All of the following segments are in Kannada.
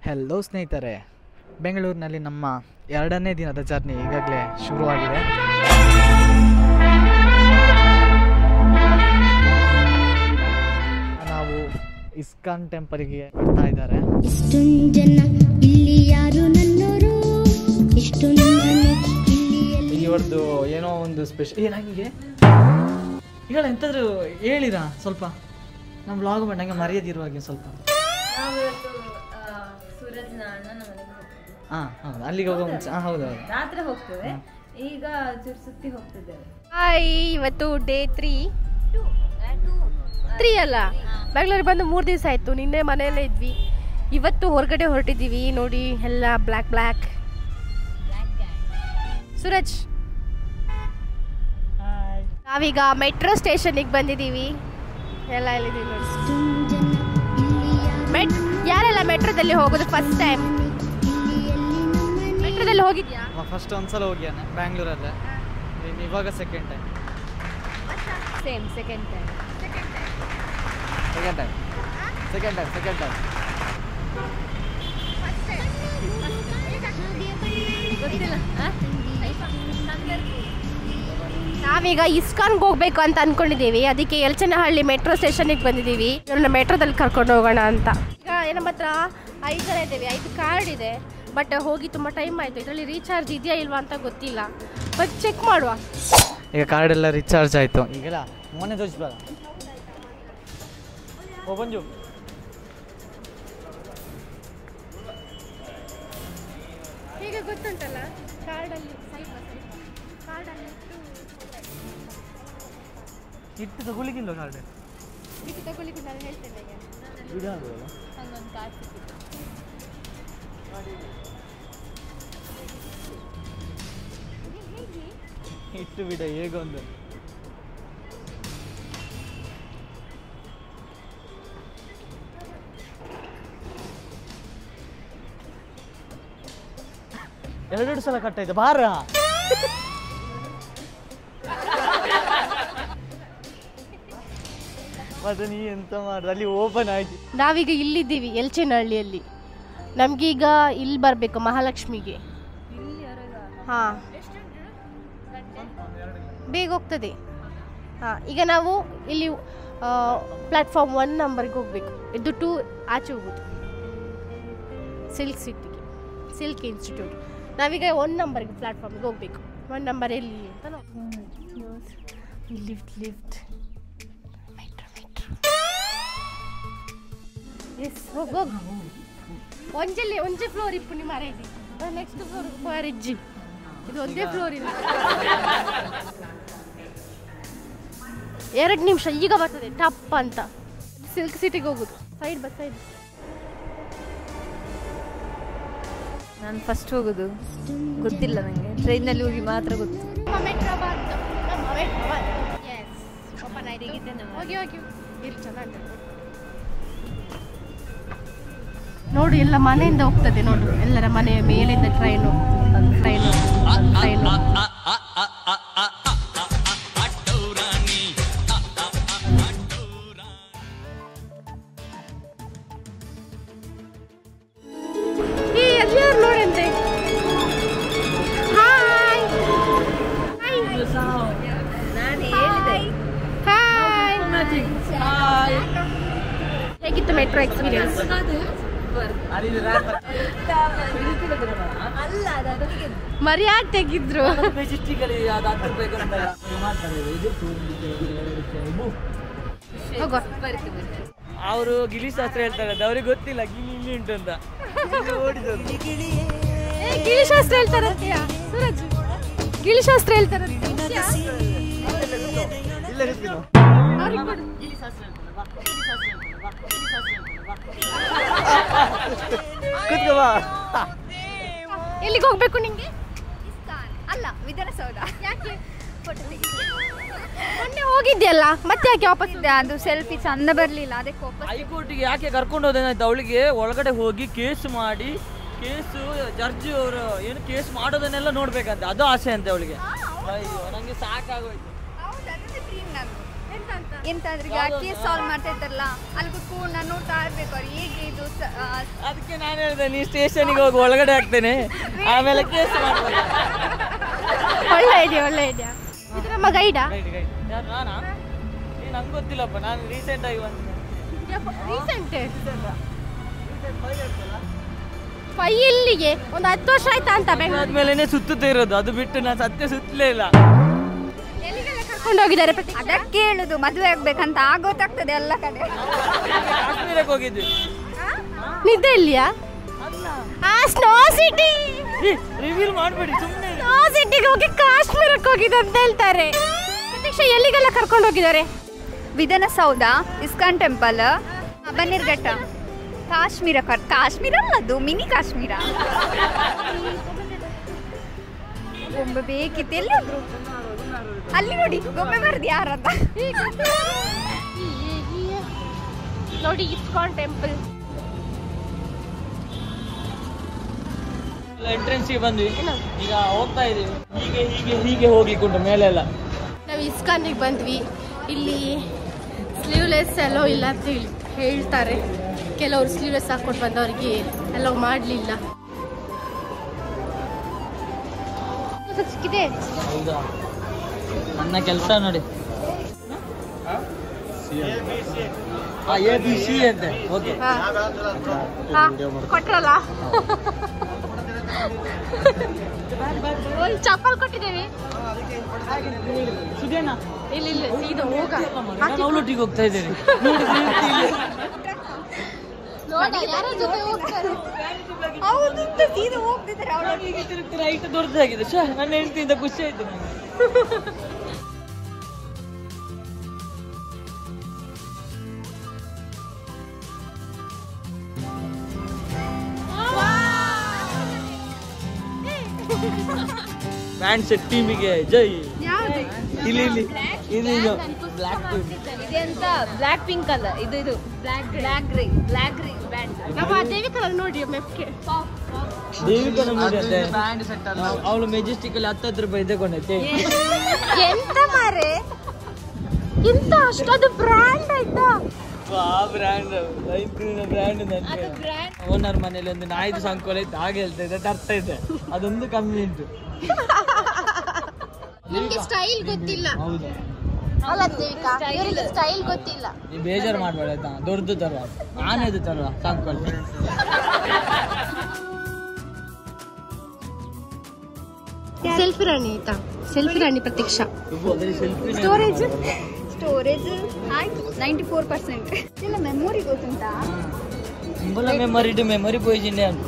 ಹೆಲೋ ಸ್ನೇಹಿತರೆ ಬೆಂಗಳೂರಿನಲ್ಲಿ ನಮ್ಮ ಎರಡನೇ ದಿನದ ಜರ್ನಿ ಈಗಾಗಲೇ ಶುರುವಾಗಿದೆ ನಾವು ಇಸ್ಕಾನ್ ಟೆಂಪಲ್ಗೆ ಬರ್ತಾ ಇದ್ದಾರೆ ಇಷ್ಟೊಂದು ಜನ ಇಲ್ಲಿ ಯಾರು ನನ್ನೋರು ಇಷ್ಟು ನನ್ನನ್ನು ಇಲ್ಲಿ ಇವರದ್ದು ಏನೋ ಒಂದು ಸ್ಪೆಷಲ್ ಏ ನನಗೆ ಈಗ ಎಂತಾದ್ರು ಹೇಳಿರಾ ಸ್ವಲ್ಪ ನಮ್ಮ ಬ್ಲಾಗ್ ಮಾಡಿ ನಂಗೆ ಮರೆಯದಿರುವಾಗೆ ಸ್ವಲ್ಪ ನಾವಿವತ್ತು ಸೂರಜ್ನ ಅಣ್ಣನ ಮನೆಗೆ ಹೋಗ್ತಿದ್ವಿ ಹಾಂ ಹೌದು ಅಲ್ಲಿಗೆ ಹೋಗೋ ಮುಂಚೆ ಹಾಂ ಹೌದು ಹೌದು ರಾತ್ರಿ ಹೋಗ್ತೇವೆ ಈಗ ಚೂರು ಸುತ್ತಿ ಹೋಗ್ತಿದ್ದೇವೆ ಹಾಯ್ ಇವತ್ತು ಡೇ ತ್ರೀ ತ್ರೀ ಅಲ್ಲ ಬೆಂಗಳೂರಿಗೆ ಬಂದು ಮೂರು ದಿವಸ ಆಯಿತು ನಿನ್ನೆ ಮನೆಯಲ್ಲೇ ಇದ್ವಿ ಇವತ್ತು ಹೊರಗಡೆ ಹೊರಟಿದ್ದೀವಿ ನೋಡಿ ಎಲ್ಲ ಬ್ಲ್ಯಾಕ್ ಬ್ಲ್ಯಾಕ್ ಸೂರಜ್ ನಾವೀಗ ಮೆಟ್ರೋ ಸ್ಟೇಷನಿಗೆ ಬಂದಿದ್ದೀವಿ ಎಲ್ಲ ಎಲ್ಲಿದ್ದೀವಿ ನೋಡಿ ಇಷ್ಟೊಂದು ಜನ ಇಲ್ಲಿ ಯಾರು ಮೆಟ್ ಯಾರೆಲ್ಲ ಮೆಟ್ರೋದಲ್ಲಿ ಹೋಗೋದು ಫಸ್ಟ್ ಟೈಮ್ ಇಲ್ಲಿ ಎಲ್ಲಿ ನಮ್ಮನೆ ಮೆಟ್ರೋದಲ್ಲಿ ಹೋಗಿದ್ಯಾ ಫಸ್ಟ್ ಒಂದ್ಸಲ ಹೋಗ್ಯಾನೆ ಬ್ಯಾಂಗ್ಳೂರಲ್ಲೇ ಇನ್ನು ಇವಾಗ second time same second time second time second time second time ನಾವೀಗ ಇಸ್ಕಾನ್ಗೆ ಹೋಗ್ಬೇಕು ಅಂತ ಅನ್ಕೊಂಡಿದ್ದೀವಿ ಅದಕ್ಕೆ ಎಲ್ಚನಹಳ್ಳಿ ಮೆಟ್ರೋ ಸ್ಟೇಷನಿಗೆ ಬಂದಿದ್ದೀವಿ ಇವ್ರನ್ನ ಮೆಟ್ರೋದಲ್ಲಿ ಕರ್ಕೊಂಡು ಹೋಗೋಣ ಅಂತ ಈಗ ನಮ್ಮ ಹತ್ರ ಐದು ಜನ ಇದ್ದೀವಿ ಐದು ಕಾರ್ಡ್ ಇದೆ ಬಟ್ ಹೋಗಿ ತುಂಬ ಟೈಮ್ ಆಯಿತು ಇದರಲ್ಲಿ ರೀಚಾರ್ಜ್ ಇದೆಯಾ ಇಲ್ವಾ ಅಂತ ಗೊತ್ತಿಲ್ಲ ಬಟ್ ಚೆಕ್ ಮಾಡುವ ಈಗ ಕಾರ್ಡ್ ಎಲ್ಲ ರಿಚಾರ್ಜ್ ಆಯಿತು ಈಗೆಲ್ಲ ಮೊನ್ನೆ ತೋರಿಸ್ಬೇಡ ಓ ಬಂಜು ಹೇಗೆ ಗೊತ್ತುಂಟಲ್ಲ ಕಾರ್ಡಲ್ಲಿ ಸ್ವಲ್ಪ ಸ್ವಲ್ಪ ಕಾರ್ಡಲ್ಲಿ ಇಟ್ಟು ತಗೊಳ್ಳಿಕ್ಕಿಲ್ಲ ಕಾರ್ಡ್ ಇದು ತಗೊಳ್ಳಿಕ್ಕೆ ನಾನು ಹೇಳ್ತೇನೆ ಈಗ ಹಂಗೊಂದು ಕಾರ್ಡ್ ಸಿಕ್ಕಿತ್ತು ಇಟ್ಟು ಬಿಡ ಹೇಗೊಂದು ಎರಡೆರಡು ಸಲ ಕಟ್ಟಾಯ್ತು ಬಾರ ಮತ್ತೆ ನೀ ಎಂತ ಮಾಡುದು ಅಲ್ಲಿ ಓಪನ್ ಆಯ್ತು ನಾವೀಗ ಇಲ್ಲಿದ್ದೀವಿ ಎಲ್ಚೇನಹಳ್ಳಿಯಲ್ಲಿ ನಮಗೀಗ ಇಲ್ಲಿ ಬರಬೇಕು ಮಹಾಲಕ್ಷ್ಮಿಗೆ ಹಾಂ ಬೇಗ ಹೋಗ್ತದೆ ಹಾಂ ಈಗ ನಾವು ಇಲ್ಲಿ ಪ್ಲ್ಯಾಟ್ಫಾರ್ಮ್ ಒನ್ ನಂಬರ್ಗೆ ಹೋಗಬೇಕು ಇದು ಟೂ ಆಚೆ ಹೋಗೋದು ಸಿಲ್ಕ್ ಸಿಟಿಗೆ ಸಿಲ್ಕ್ ಇನ್ಸ್ಟಿಟ್ಯೂಟ್ ನಾವೀಗ ಒನ್ ನಂಬರ್ಗೆ ಪ್ಲ್ಯಾಟ್ಫಾರ್ಮ್ಗೆ ಹೋಗಬೇಕು ಒನ್ ನಂಬರ್ ಎಲ್ಲಿ ಅಂತ ನಾವು lift lift metro metro yes ಹೋಗ್ ಹೋಗ್ ಒಂಜಲ್ಲಿ ಒಂಜೆ ಫ್ಲೋರ್ ಇಪ್ಪು ನಿಮ್ಮ ಮರೆಯಿದಿ ನೆಕ್ಸ್ಟ್ ಫ್ಲೋರ್ ಮಾರಿಜ್ಜಿ ಇದು ಒಂದೇ ಫ್ಲೋರ್ ಇದೆ ಎರಡು ನಿಮಿಷ ಈಗ ಬರ್ತದೆ ಟಪ್ ಅಂತ ಸಿಲ್ಕ್ ಸಿಟಿಗೆ ಹೋಗುದು ಸೈಡ್ ಬಸ್ ಸೈಡ್ ನಾನು ಫಸ್ಟ್ ಹೋಗೋದು ಗೊತ್ತಿಲ್ಲ ನನಗೆ ಟ್ರೈನಲ್ಲಿ ಹೋಗಿ ಮಾತ್ರ ಗೊತ್ತು ಹೋಗಿ ಹೋಗಿ ಇಲ್ಲಿ ಚೆನ್ನಾಗಿ ನೋಡು ಎಲ್ಲ ಮನೆಯಿಂದ ಹೋಗ್ತದೆ ನೋಡು ಎಲ್ಲರ ಮನೆಯ ಮೇಲಿಂದ ಟ್ರೈನು ಟ್ರೈನು ಟ್ರೈನು ಏ ಅದ್ಯಾರು ನೋಡಂತೆ ಹಾಯ್ ನಾನು ಹೇಳಿದೆ ಹಾಯ್ ಹೇಗಿತ್ತು ಮೆಟ್ರೋ ಎಕ್ಸ್ಪೀರಿಯನ್ಸ್ ಅಲ್ಲ ಅದು ಅದಕ್ಕೆ ಮರ್ಯಾದೆ ತೆಗಿದ್ರು ಹೋಗೋ ಅವರು ಗಿಲಿ ಶಾಸ್ತ್ರ ಹೇಳ್ತಾರೆ ಅದು ಅವ್ರಿಗೆ ಗೊತ್ತಿಲ್ಲ ಗಿಲಿ ಇಲ್ಲಿ ಉಂಟು ಅಂತ ಓಡಿದದ್ದು ಏ ಗಿಳಿಶಾಸ್ತ್ರ ಹೇಳ್ತಾರಂತೆಯಾ ಸೂರಜ್ ಗಿಳಿಶಾಸ್ತ್ರ ಹೇಳ್ತಾರಂತೆ ಇಲ್ಲ ಗೊತ್ತಿಲ್ಲ ಅವ್ರಿಗೆ ಕೊಡು. ಕೂತ್ಕೋ ಬಾ ಎಲ್ಲಿಗೆ ಹೋಗ್ಬೇಕು ನಿಂಗೆ ಅಲ್ಲ ವಿಧಾನಸೌಧ ಯಾಕೆ ಮೊನ್ನೆ ಹೋಗಿದ್ಯಲ್ಲ ಮತ್ತೆ ಯಾಕೆ ವಾಪಸ್ ಅದು ಸೆಲ್ಫಿ ಚಂದ ಬರಲಿಲ್ಲ ಅದಕ್ಕೆ ವಾಪಸ್ ಹೈಕೋರ್ಟಿಗೆ ಯಾಕೆ ಕರ್ಕೊಂಡು ಹೋದೇನಾಯ್ತು ಅವಳಿಗೆ ಒಳಗಡೆ ಹೋಗಿ ಕೇಸ್ ಮಾಡಿ ಕೇಸು ಜಡ್ಜ್ ಅವರು ಏನು ಕೇಸ್ ಮಾಡೋದನ್ನೆಲ್ಲ ನೋಡ್ಬೇಕಂತೆ ಅದು ಆಸೆ ಅಂತೆ ಅವಳಿಗೆ ಅಯ್ಯೋ ನಂಗೆ ಸಾಕಾಗೋಯ್ತು ಹೌದು ಅದನ್ನೇ ಡ್ರೀಮ್ ನಾನು ಎಂತ ಅಂದ್ರೆ ಈಗ ಕೇಸ್ ಸಾಲ್ವ್ ಮಾಡ್ತಾ ಇರ್ತಾರಲ್ಲ ಅಲ್ಲಿ ಕುತ್ಕೊಂಡು ನಾನು ನೋಡ್ತಾ ಇರ್ಬೇಕು ಅವ್ರು ಹೇಗೆ ಇದು ಸ- ಆ, ಅದಕ್ಕೆ ನಾನು ಹೇಳಿದೆ ನೀ ಸ್ಟೇಷನ್ಗೆ ಹೋಗಿ ಒಳಗಡೆ ಹಾಕ್ತೇನೆ ಆಮೇಲೆ ಕೇಸ್ ಮಾಡ್ಬೋದು ಒಳ್ಳೆ ಐಡಿಯಾ ಒಳ್ಳೆ ಐಡಿಯಾ ಇದು ನಮ್ಮ ಗೈಡಾ ಗೈಡ್ ಗೈಡ್ ಯಾರು ನಾನಾ ಏ ನಂಗೆ ಗೊತ್ತಿಲ್ಲಪ್ಪ ನಾನು ರೀಸೆಂಟ್ ಆಗಿ ಬಂದೆ ರೀಸೆಂಟ್ ಫೈ ಇಲ್ಲಿಗೆ ಒಂದು ಹತ್ತು ವರ್ಷ ಆಯ್ತಾ ಅಂತ ಬೆಂಗಳೂರು ಆದ್ಮೇಲೆ ಸುತ್ತುತ್ತಾ ಇರೋದು ಅದು ಬಿಟ್ಟು ನಾನು ಸತ್ಯ ಸುತ್ತಲೇ ಇಲ್ಲ ಎಲ್ಲಿಗೆಲ್ಲ ಕರ್ಕೊಂಡು ಹೋಗಿದ್ದಾರೆ ಪ್ರತಿ ಅದಕ್ಕೆ ಹೇಳುದು ಮದುವೆ ಆಗ್ಬೇಕಂತ ಆಗೋತಾಗ್ತದೆ ಎಲ್ಲ ಕಡೆ ಕಾಶ್ಮೀರಕ್ಕೆ ಹೋಗಿದ್ವಿ ನಿದ್ದೆ ಇಲ್ಲಿಯಾ ಆ ಸ್ನೋ ಸಿಟಿ ರಿವೀಲ್ ಮಾಡಬೇಡಿ ಸುಮ್ಮನೆ ಸ್ನೋ ಸಿಟಿಗೆ ಹೋಗಿ ಕಾಶ್ಮೀರಕ್ಕೆ ಹೋಗಿದ್ದು ಅಂತ ಹೇಳ್ತಾರೆ ಪ್ರತೀಕ್ಷಾ ಎಲ್ಲಿಗೆಲ್ಲ ಕರ್ಕೊಂಡು ಹೋಗಿದ್ದಾರೆ ವಿಧಾನಸೌಧ ಇಸ್ಕಾನ್ ಟೆಂಪಲ್ ಬನ್ನೇರ್ಘಟ್ಟ ಕಾಶ್ಮೀರ ಕರ್ ಕಾಶ್ಮೀರ ಅಲ್ಲದು ಮಿನಿ ಕಾಶ್ಮೀರ ಗೊಂಬೆ ಬೇಕಿತ್ತು ಎಲ್ಲಿ ಹೋದ್ರು ಅಲ್ಲಿ ನೋಡಿ ಗೊಂಬೆ ಬರ್ದು ಯಾರಂತ ನೋಡಿ ಇಸ್ಕಾನ್ ಟೆಂಪಲ್ ಎಂಟ್ರೆನ್ಸಿಗೆ ಬಂದ್ವಿ ಈಗ ಹೋಗ್ತಾ ಇದೀವಿ ಹೀಗೆ ಹೀಗೆ ಹೀಗೆ ಹೋಗ್ಲಿಕ್ಕೆ ಉಂಟು ಮೇಲೆಲ್ಲ ನಾವು ಇಸ್ಕಾನಿಗೆ ಬಂದ್ವಿ ಇಲ್ಲಿ ಸ್ಲೀವ್ಲೆಸ್ ಎಲ್ಲೋ ಇಲ್ಲ ಅಂತ ಹೇಳಿ ಹೇಳ್ತಾರೆ ಕೆಲವರು ಸ್ಲೀವ್ಲೆಸ್ ಹಾಕ್ಕೊಂಡು ಬಂದವರಿಗೆ ಎಲ್ಲೋ ಮಾಡಲಿಲ್ಲ ಸಿಕ್ಕಿದೆ ಹೌದಾ ನನ್ನ ಕೆಲಸ ನೋಡಿ ಹಾಂ ಎ ಬಿ ಸಿ ಅಂತೆ ಓಕೆ ಹಾ. ಹಾ, ಕೊಟ್ರಲ್ಲ ಒಂದು ಚಪ್ಪಲ್ ಕೊಟ್ಟಿದ್ದೇವೆ ಸುದೇನಾ ಇಲ್ಲ ಇಲ್ಲ ಸೀದಾ ಹೋಗ ನಾನು ಅವಳೊಟ್ಟಿಗೆ ಹೋಗ್ತಾ ಇದ್ದೇನೆ ನೋಡಿ ಯಾರ ಜೊತೆ ಹೋಗ್ತಾರೆ ರೈಟ್ ದೊಡ್ಡದಾಗಿದೆ ಶ್ಯಾ ನನ್ನ ಹೆಂಡತಿಯಿಂದ ಖುಷಿ ಆಯ್ತು ನನಗೆ ಪ್ಯಾಂಟ್ ಸೆಟ್ ಟೀಮಿಗೆ ಜೈ ಯಾವ್ದು ಇಲ್ಲಿ ಇಲ್ಲಿ ಇದು ಇದು ಬ್ಲ್ಯಾಕ್ ಇದೆಂತ ಬ್ಲ್ಯಾಕ್ ಪಿಂಕ್ ಅಲ್ಲ ಇದು ಇದು black black grey black grey band ನಮ್ಮ ದೇವಿ ಕಲರ್ ನೋಡಿ ಮೆಕ್ಕೆ ದೇವಿಕನ ನೋಡಿ ಅಂತೆ ಅವಳು ಮೆಜೆಸ್ಟಿಕ್ ಅಲ್ಲಿ ಹತ್ತತ್ತು ರೂಪಾಯಿ ತಗೊಂಡೈತೆ ಎಂತ ಮಾರೆ ಇಂತ ಅಷ್ಟೊಂದು ಬ್ರ್ಯಾಂಡ್ ಆಯ್ತಾ ಆ ಬ್ರ್ಯಾಂಡ್ ಬ್ರ್ಯಾಂಡ್ ಓನರ್ ಮನೇಲಿ ಒಂದು ನಾಯ್ದು ಸಂಕೋಲ ಇತ್ತು ಹಾಗೆ ಹೇಳ್ತಾ ಇದ್ದೆ ತರ್ತಾ ಇದ್ದೆ ಅದೊಂದು ಕಮ್ಮಿ ಉಂಟು ನಿಮ್ಗೆ ಸ್ಟೈಲ್ ಗೊತ್ತಿಲ್ಲ ಹೌದು ಅಲ್ಲ ದೇವಿಕಾ ಇವರಿಗೆ ಸ್ಟೈಲ್ ಗೊತ್ತಿಲ್ಲ ನೀ ಬೇಜಾರು ಮಾಡ್ಬೇಡ ಆಯ್ತಾ ದೊಡ್ಡದು ತರುವ ಆನೆದು ತರುವ ಸಂಕೋಲ ಸೆಲ್ಫಿ ರಾಣಿ ಆಯ್ತಾ ಸೆಲ್ಫಿ ರಾಣಿ ಪ್ರತೀಕ್ಷಾ ಸೆಲ್ಫಿ ಸ್ಟೋರೇಜ್ ಸ್ಟೋರೇಜ್ ಆಯ್ತು ನೈಂಟಿ ಫೋರ್ ಪರ್ಸೆಂಟ್ ಇಲ್ಲ ಮೆಮೊರಿ ಗೊತ್ತುಂಟಾ ಇಂಬಲ ಮೆಮೊರಿ ಟು ಮೆಮೊರಿ ಪೋಯಿಸಿಂಡೆ ಅಂತ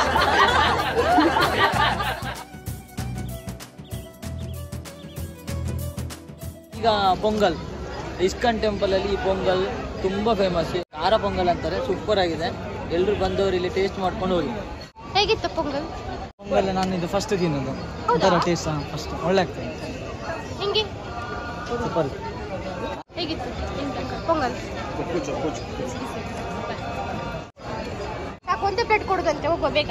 ಈಗ ಪೊಂಗಲ್ ಇಸ್ಕಾನ್ ಟೆಂಪಲ್ ಅಲ್ಲಿ ಈ ಪೊಂಗಲ್ ತುಂಬಾ ಫೇಮಸ್ ಖಾರ ಪೊಂಗಲ್ ಅಂತಾರೆ ಸೂಪರ್ ಆಗಿದೆ ಎಲ್ರು ಬಂದವರು ಇಲ್ಲಿ ಟೇಸ್ಟ್ ಮಾಡ್ಕೊಂಡು ಹೋಗಿ ಹೇಗಿತ್ತು ಪೊಂಗಲ್ ಪೊಂಗಲ್ ನಾನು ಇದು ಫಸ್ಟ್ ತಿನ್ನೋದು ಒಂಥರ ಟೇಸ್ಟ್ ಫಸ್ಟ್ ಒಳ್ಳೆ ಆಗ್ತದೆ ಹಿಂಗೆ ಸೂಪರ್ ಹೇಗಿತ್ತು ಪೊಂಗಲ್ ಸಾಕು ಒಂದೇ ಪ್ಲೇಟ್ ಕೊಡುದಂತೆ ಹೋಗುವ ಬೇಗ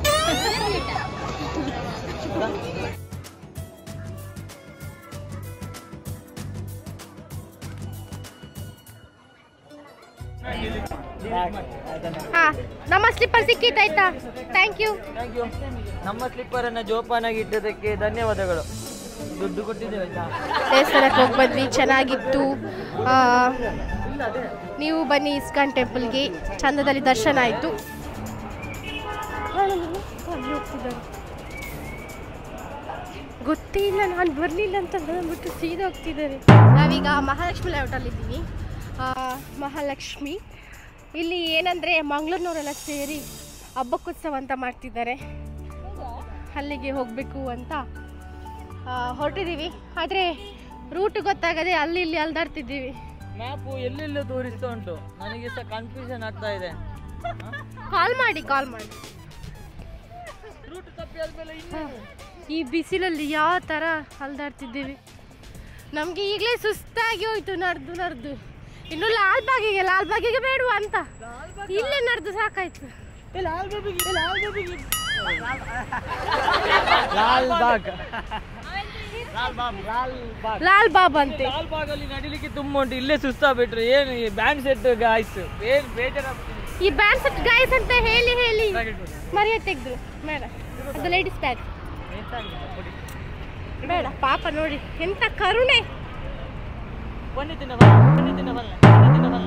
ಹಾ ನಮ್ಮ ಸ್ಲಿಪ್ಪರ್ ಸಿಕ್ಕಿತ್ತಾಯ್ತಾ ಥ್ಯಾಂಕ್ ಯು ಥ್ಯಾಂಕ್ ಯು ನಮ್ಮ ಸ್ಲಿಪ್ಪರ್ ಅನ್ನ ಜೋಪಾನಾಗಿ ಇಟ್ಟದಕ್ಕೆ ಧನ್ಯವಾದಗಳು ದುಡ್ಡು ಕೊಟ್ಟಿದ್ದೇವೆ ಆಯ್ತಾ ದೇವಸ್ಥಾನಕ್ಕೆ ಹೋಗಿ ಬಂದ್ವಿ ಚೆನ್ನಾಗಿತ್ತು ಆ, ನೀವು ಬನ್ನಿ ಇಸ್ಕಾನ್ ಟೆಂಪಲ್ಗೆ ಚಂದದಲ್ಲಿ ದರ್ಶನ ಆಯಿತು ಗೊತ್ತೇ ಇಲ್ಲ ನಾನು ಬರಲಿಲ್ಲ ಅಂತ ಅಂದ್ಬಿಟ್ಟು ಸೀದಾ ಹೋಗ್ತಿದ್ದಾರೆ ನಾವೀಗ ಮಹಾಲಕ್ಷ್ಮಿ ಲೇಔಟಲ್ಲಿ ಇದ್ದೀವಿ ಆ, ಮಹಾಲಕ್ಷ್ಮಿ ಇಲ್ಲಿ ಏನಂದರೆ ಮಂಗಳೂರಿನವರೆಲ್ಲ ಸೇರಿ ಹಬ್ಬಕ್ಕೋತ್ಸವ ಅಂತ ಮಾಡ್ತಿದ್ದಾರೆ ಅಲ್ಲಿಗೆ ಹೋಗಬೇಕು ಅಂತ ಆ, ಹೊರಟಿದ್ದೀವಿ ಆದರೆ ರೂಟ್ ಗೊತ್ತಾಗದೆ ಅಲ್ಲಿ ಇಲ್ಲಿ ಅಲ್ದಾಡ್ತಿದ್ದೀವಿ ಮ್ಯಾಪು ಎಲ್ಲೆಲ್ಲೋ ತೋರಿಸ್ತಾ ಉಂಟು ನನಗೆ ಸಹ ಕನ್ಫ್ಯೂಷನ್ ಆಗ್ತಾ ಇದೆ ಕಾಲ್ ಮಾಡಿ ಕಾಲ್ ಮಾಡಿ ರೂಟ್ ತಪ್ಪಿ ಆದ್ಮೇಲೆ ಇನ್ನು ಈ ಬಿಸಿಲಲ್ಲಿ ಯಾವ ಥರ ಅಲ್ದಾಡ್ತಿದ್ದೀವಿ ನಮಗೆ ಈಗಲೇ ಸುಸ್ತಾಗಿ ಹೋಯ್ತು ನಡ್ದು ನಡ್ದು ಇನ್ನು ಲಾಲ್ ಬಾಗಿಗೆ ಲಾಲ್ ಬಾಗಿಗೆ ಬೇಡುವ ಅಂತ ಇಲ್ಲೇ ನಡ್ದು ಸಾಕಾಯ್ತು ಲಾಲ್ ಬಾಗ್ ಲಾಲ್ ಬಾಬ್ ಲಾಲ್ ಬಾಗ್ ಲಾಲ್ ಬಾಬ್ ಅಂತೆ ಲಾಲ್ ಬಾಗಲ್ಲಿ ನಡಿಲಿಕ್ಕೆ ತುಂಬ ಉಂಟು ಇಲ್ಲೇ ಸುಸ್ತಾಗ್ಬಿಟ್ರು ಏನು ಈ ಬ್ಯಾಂಡ್ ಸೆಟ್ ಗಾಯ್ಸ್ ಏನು ಬೇಜಾರಾಗ್ತದೆ ಈ ಬ್ಯಾಂಡ್ ಸೆಟ್ ಗಾಯ್ಸ್ ಅಂತ ಹೇಳಿ ಹೇಳಿ ಮರ್ಯಾದೆ ತೆಗೆದ್ರು ಬೇಡ ಅದು ಲೇಡೀಸ್ ಬ್ಯಾಗ್ ಬೇಡ ಪಾಪ ನೋಡಿ ಎಂತ ಕರುಣೆ ಬನ್ನಿ ತಿನ್ನ ಬಲ್ಲ ಬನ್ನಿ ತಿನ್ನ ಬಲ್ಲ ಬನ್ನಿ ತಿನ್ನ ಬಲ್ಲ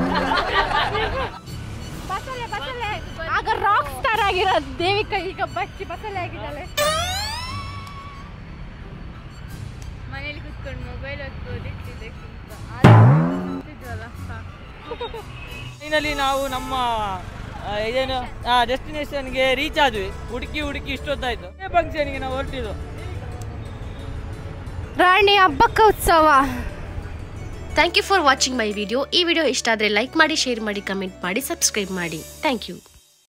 ಬಸಳೆ ಬಸಳೆ ಆಗ ರಾಕ್ ಸ್ಟಾರ್ ಆಗಿರೋದು ದೇವಿಕಾ ಈಗ ಬಚ್ಚಿ ಬಸಳೆ ಆಗಿದ್ದಾಳೆ ಮನೇಲಿ ಕುತ್ಕೊಂಡು ಮೊಬೈಲ್ ಹೊತ್ಕೋದಿಟ್ಟಿದ್ದಕ್ಕಿಂತ ಅಂತಿದ್ವಲ್ಲ ಫೈನಲಿ ನಾವು ನಮ್ಮ ಆ, ಇದೇನು ಡೆಸ್ಟಿನೇಷನ್ಗೆ ರೀಚ್ ಆದ್ವಿ ಹುಡುಕಿ ಹುಡುಕಿ ಇಷ್ಟೊತ್ತಾಯ್ತು ಫಂಕ್ಷನ್ಗೆ ನಾವು ಹೊರಟಿದ್ದು ರಾಣಿ ಹಬ್ಬಕ್ಕ ಉತ್ಸವ thank you for watching my video ಈ ವಿಡಿಯೋ ಇಷ್ಟ ಆದರೆ ಲೈಕ್ ಮಾಡಿ ಶೇರ್ ಮಾಡಿ ಕಮೆಂಟ್ ಮಾಡಿ ಸಬ್ಸ್ಕ್ರೈಬ್ ಮಾಡಿ ಥ್ಯಾಂಕ್ ಯು